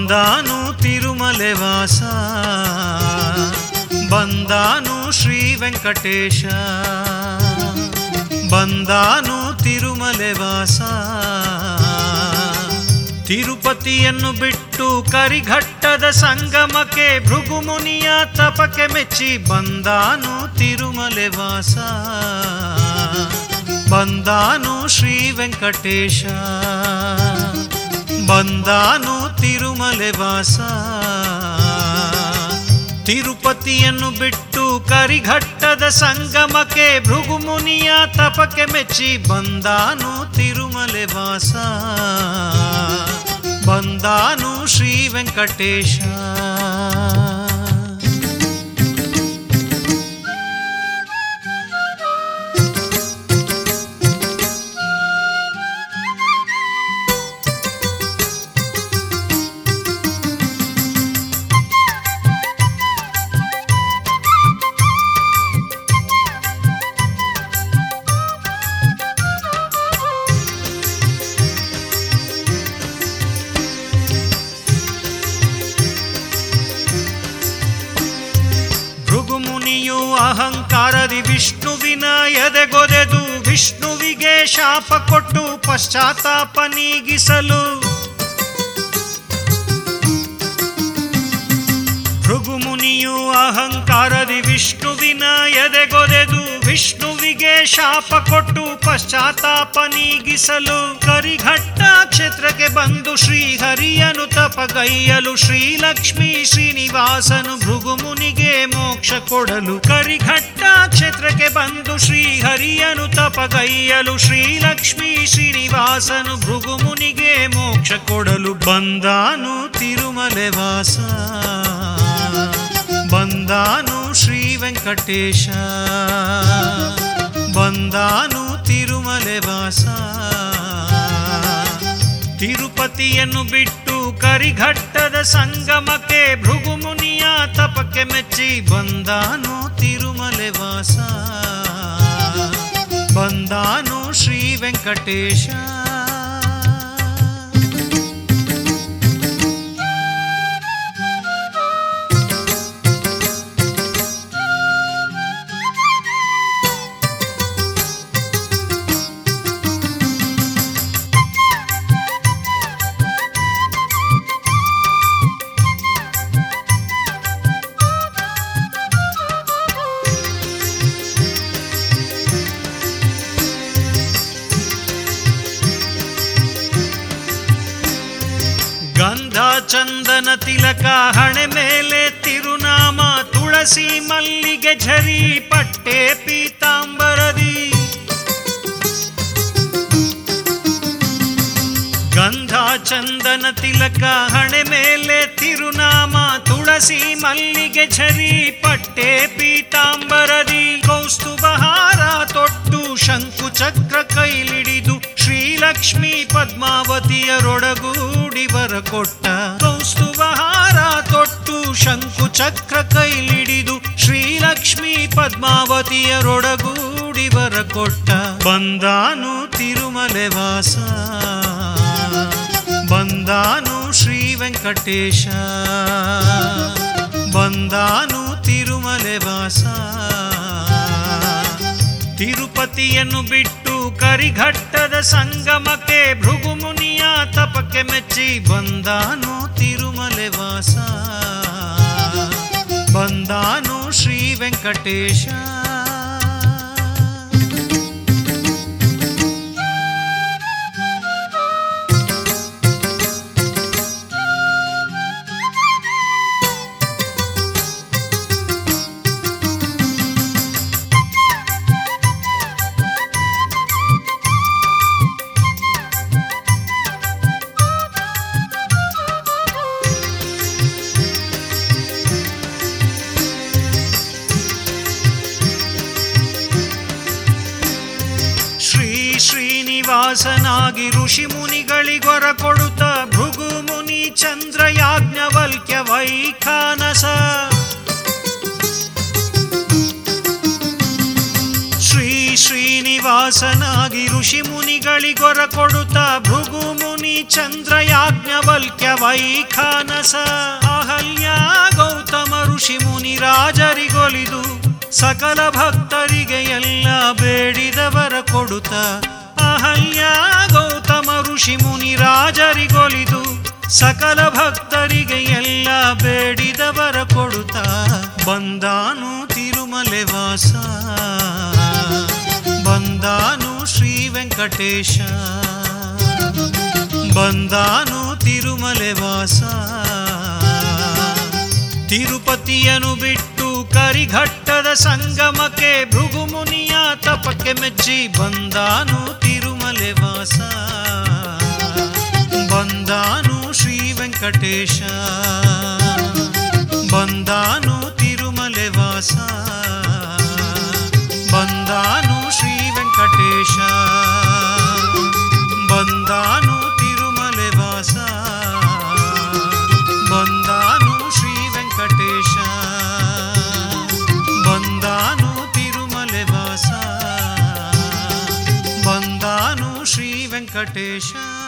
ಬಂದಾನು ತಿರುಮಲೆ ವಾಸ ಬಂದಾನು ಶ್ರೀ ವೆಂಕಟೇಶ ಬಂದಾನು ತಿರುಮಲೆ ವಾಸ ತಿರುಪತಿಯನ್ನು ಬಿಟ್ಟು ಕರಿಘಟ್ಟದ ಸಂಗಮಕ್ಕೆ ಭೃಗುಮುನಿಯ ತಪಕ್ಕೆ ಮೆಚ್ಚಿ ಬಂದಾನು ತಿರುಮಲೆ ವಾಸ ಬಂದಾನು ಶ್ರೀ ವೆಂಕಟೇಶ ಬಂದಾನು ತಿರುಮಲೆ ವಾಸ ತಿರುಪತಿಯನ್ನು ಬಿಟ್ಟು ಕರಿಘಟ್ಟದ ಸಂಗಮಕ್ಕೆ ಭೃಗುಮುನಿಯ ತಪಕ್ಕೆ ಮೆಚ್ಚಿ ಬಂದಾನು ತಿರುಮಲೆ ವಾಸ ಬಂದಾನು ಶ್ರೀ ವೆಂಕಟೇಶ ಭೃಗುಮುನಿಯು ಅಹಂಕಾರದಿ ವಿಷ್ಣುವಿನ ಎದೆಗೊದೆದು ವಿಷ್ಣುವಿಗೆ ಶಾಪ ಕೊಟ್ಟು ಪಶ್ಚಾತ್ತಾಪ ನೀಗಿಸಲು ಭೃಗುಮುನಿಯು ಅಹಂಕಾರದಿ ವಿಷ್ಣುವಿನ ಎದೆಗೊದೆದು ವಿಷ್ಣುವಿಗೆ ಶಾಪ ಕೊಟ್ಟು ಪಶ್ಚಾತ್ತಾಪ ನೀಗಿಸಲು ಕರಿಘಟ್ಟ ಕ್ಷೇತ್ರಕ್ಕೆ ಬಂದು ಶ್ರೀಹರಿಯನು ತಪಗೈಯಲು ಶ್ರೀಲಕ್ಷ್ಮೀ ಶ್ರೀನಿವಾಸನು ಭೃಗುಮುನಿಗೆ ಮೋಕ್ಷ ಕೊಡಲು ಕರಿಘಟ್ಟ ಕ್ಷೇತ್ರಕ್ಕೆ ಬಂದು ಶ್ರೀಹರಿಯನು ತಪಗೈಯಲು ಶ್ರೀಲಕ್ಷ್ಮೀ ಶ್ರೀನಿವಾಸನು ಭೃಗುಮುನಿಗೆ ಮೋಕ್ಷ ಕೊಡಲು ಬಂದಾನು ತಿರುಮಲೆ ವಾಸ ಬಂದಾನು ಶ್ರೀ ವೆಂಕಟೇಶ ಬಂದಾನು ತಿರುಮಲೆ ವಾಸ ತಿರುಪತಿಯನ್ನು ಬಿಟ್ಟು ಕರಿಘಟ್ಟದ ಸಂಗಮಕ್ಕೆ ಭೃಗುಮುನಿಯ ತಪಕ್ಕೆ ಮೆಚ್ಚಿ ಬಂದಾನು ತಿರುಮಲೆ ವಾಸ ಬಂದಾನು ಶ್ರೀ ವೆಂಕಟೇಶ ಗಂಧ ಚಂದನ ತಿಲಕ ಹಣೆ ಮೇಲೆ ತಿರುನಾಮ ತುಳಸಿ ಮಲ್ಲಿಗೆ ಝರಿ ಪಟ್ಟೆ ಪೀತಾಂಬರದಿ ಗಂಧ ಚಂದನ ತಿಲಕ ಹಣೆ ಮೇಲೆ ತಿರುನಾಮ ತುಳಸಿ ಮಲ್ಲಿಗೆ ಝರಿ ಪಟ್ಟೆ ಪೀತಾಂಬರದಿ ಕೌಸ್ತುಭಹಾರ ತೊಟ್ಟು ಶಂಕು ಚಕ್ರ ಕೈಲಿಡಿದು ಶ್ರೀಲಕ್ಷ್ಮಿ ಪದ್ಮಾವತಿಯರೊಡಗೂಡಿ ವರ ಕೊಟ್ಟ ಕೌಸ್ತುಭಹಾರ ತೊಟ್ಟು ಶಂಕು ಚಕ್ರ ಕೈಲಿಡಿದು ಶ್ರೀಲಕ್ಷ್ಮಿ ಪದ್ಮಾವತಿಯರೊಡಗೂಡಿ ವರ ಕೊಟ್ಟ ಬಂದಾನು ತಿರುಮಲೆ ವಾಸ ಬಂದಾನು ಶ್ರೀ ವೆಂಕಟೇಶ ಬಂದಾನು ತಿರುಮಲೆ ವಾಸ ತಿರುಪತಿಯನ್ನು ಬಿಟ್ಟು ಕರಿಘಟ್ಟದ ಸಂಗಮಕ್ಕೆ ಭೃಗುಮುನಿಯ ತಪಕ್ಕೆ ಮೆಚ್ಚಿ ಬಂದಾನು ತಿರುಮಲೆ ವಾಸ ಬಂದಾನು ಶ್ರೀ ವೆಂಕಟೇಶ ಶ್ರೀ ಶ್ರೀನಿವಾಸನಾಗಿ ಋಷಿ ಮುನಿಗಳಿಗೊರ ಕೊಡುತ್ತ ಭೃಗು ಮುನಿ ಚಂದ್ರ ಯಾಜ್ಞವಲ್ಕ್ಯ ವೈಖಾನಸ ಶ್ರೀ ಶ್ರೀನಿವಾಸ ಶ್ರೀನಿವಾಸನಾಗಿ ಋಷಿ ಮುನಿಗಳಿಗೊರ ಕೊಡುತ್ತ ಭೃಗು ಮುನಿ ಚಂದ್ರಯಾಜ್ಞವಲ್ಕ್ಯ ವೈಖಾನಸ ಅಹಲ್ಯ ಗೌತಮ ಋಷಿ ಮುನಿ ರಾಜರಿಗೊಲಿದು ಸಕಲ ಭಕ್ತರಿಗೆ ಎಲ್ಲ ಬೇಡಿದವರ ಕೊಡುತ್ತ ಅಹಲ್ಯ ಗೌತಮ ಋಷಿ ಮುನಿ ರಾಜರಿಗೊಲಿದು ಸಕಲ ಭಕ್ತರಿಗೆ ಎಲ್ಲ ಬೇಡಿದವರ ಕೊಡುತ್ತ ಬಂದಾನು ತಿರುಮಲೆ ವಾಸ ಬಂದಾನು ಶ್ರೀ ವೆಂಕಟೇಶ ಬಂದಾನು ತಿರುಮಲೆ ವಾಸ ತಿರುಪತಿಯನು ಬಿಟ್ಟು ಕರಿಘಟ್ಟದ ಸಂಗಮಕ್ಕೆ ಭೃಗುಮುನಿಯ ತಪಕ್ಕೆ ಮೆಚ್ಚಿ ಬಂದಾನು ತಿರುಮಲೆ ವಾಸ ಬಂದಾನು ಶ್ರೀ ವೆಂಕಟೇಶ ಬಂದಾನು ತಿರುಮಲೆ ವಾಸ ಬಂದಾನು ಶ್ರೀ ವೆಂಕಟೇಶ ಬಂದಾನು ತಿರುಮಲೆ ವಾಸ ಬಂದಾನು ಶ್ರೀ ವೆಂಕಟೇಶ ಬಂದಾನು ತಿರುಮಲೆ ವಾಸ ಬಂದಾನು ಶ್ರೀ ವೆಂಕಟೇಶ